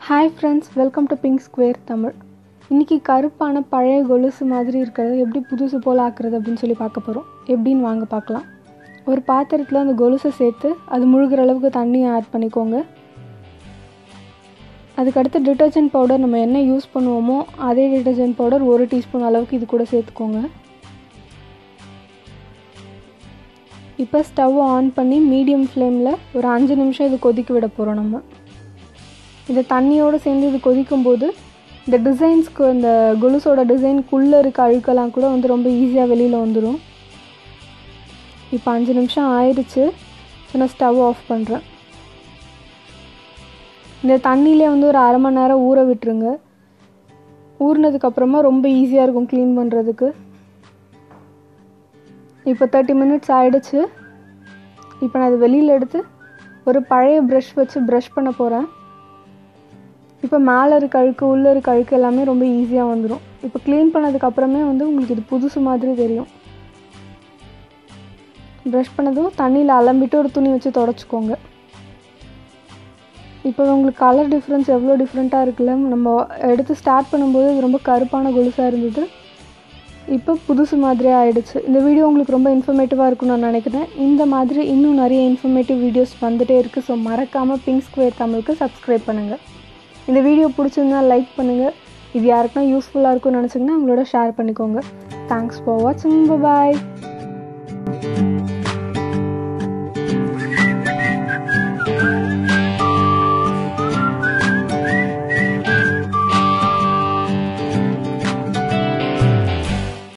hi friends welcome to Pink Square Tamil இன்றைக்கி கருப்பான பழைய கொலுசு மாதிரி இருக்கிறது எப்படி புதுசு போல் ஆக்குறது அப்படின்னு சொல்லி பார்க்க போகிறோம் எப்படின்னு வாங்க பார்க்கலாம் ஒரு பாத்திரத்தில் அந்த கொலுசை சேர்த்து அது முழுகிற அளவுக்கு தண்ணி ஆட் பண்ணிக்கோங்க அதுக்கடுத்து டிட்டர்ஜென்ட் பவுடர் நம்ம என்ன யூஸ் பண்ணுவோமோ அதே டிட்டர்ஜென்ட் பவுடர் ஒரு டீஸ்பூன் அளவுக்கு இது கூட சேர்த்துக்கோங்க இப்போ ஸ்டவ் ஆன் பண்ணி மீடியம் ஃப்ளேமில் ஒரு அஞ்சு நிமிஷம் இது கொதிக்க விட போகிறோம் நம்ம இந்த தண்ணியோடு சேர்ந்து இது கொதிக்கும் போது இந்த டிசைன்ஸ்க்கு இந்த கொலுசோட டிசைனுக்குள்ளே இருக்க அழுக்கெல்லாம் கூட வந்து ரொம்ப ஈஸியாக வெளியில் வந்துடும் இப்போ அஞ்சு நிமிஷம் ஆயிடுச்சு ஸோ நான் ஸ்டவ் ஆஃப் பண்ணுறேன் இந்த தண்ணியிலே வந்து ஒரு அரை மணி நேரம் ஊற விட்டுருங்க ஊறினதுக்கப்புறமா ரொம்ப ஈஸியாக இருக்கும் க்ளீன் பண்ணுறதுக்கு இப்போ தேர்ட்டி மினிட்ஸ் ஆகிடுச்சு இப்போ நான் இது வெளியில் எடுத்து ஒரு பழைய ப்ரஷ் வச்சு ப்ரஷ் பண்ண போகிறேன் இப்போ மேலே இருக்க அழுக்கு உள்ளே இருக்க அழுக்கு எல்லாமே ரொம்ப ஈஸியாக வந்துடும் இப்போ க்ளீன் பண்ணதுக்கப்புறமே வந்து உங்களுக்கு இது புதுசு மாதிரி தெரியும் ப்ரஷ் பண்ணதும் தண்ணியில் அலம்பிட்டு ஒரு துணி வச்சு தொடச்சிக்கோங்க இப்போ உங்களுக்கு கலர் டிஃப்ரென்ஸ் எவ்வளோ டிஃப்ரெண்ட்டாக இருக்குல்ல நம்ம எடுத்து ஸ்டார்ட் பண்ணும்போது இது ரொம்ப கருப்பான கொலுசாக இருந்தது இப்போ புதுசு மாதிரியே ஆயிடுச்சு இந்த வீடியோ உங்களுக்கு ரொம்ப இன்ஃபர்மேட்டிவாக இருக்கும்னு நான் நினைக்கிறேன் இந்த மாதிரி இன்னும் நிறைய இன்ஃபர்மேட்டிவ் வீடியோஸ் வந்துகிட்டே இருக்குது ஸோ மறக்காமல் பிங்க் ஸ்கொயர் தமிழுக்கு சப்ஸ்கிரைப் பண்ணுங்கள் இந்த வீடியோ பிடிச்சிருந்தா லைக் பண்ணுங்கள் இது யாருக்குன்னா யூஸ்ஃபுல்லாக இருக்கும்னு நினச்சிங்கன்னா உங்களோட ஷேர் பண்ணிக்கோங்க தேங்க்ஸ் ஃபார் வாட்சிங் பாய்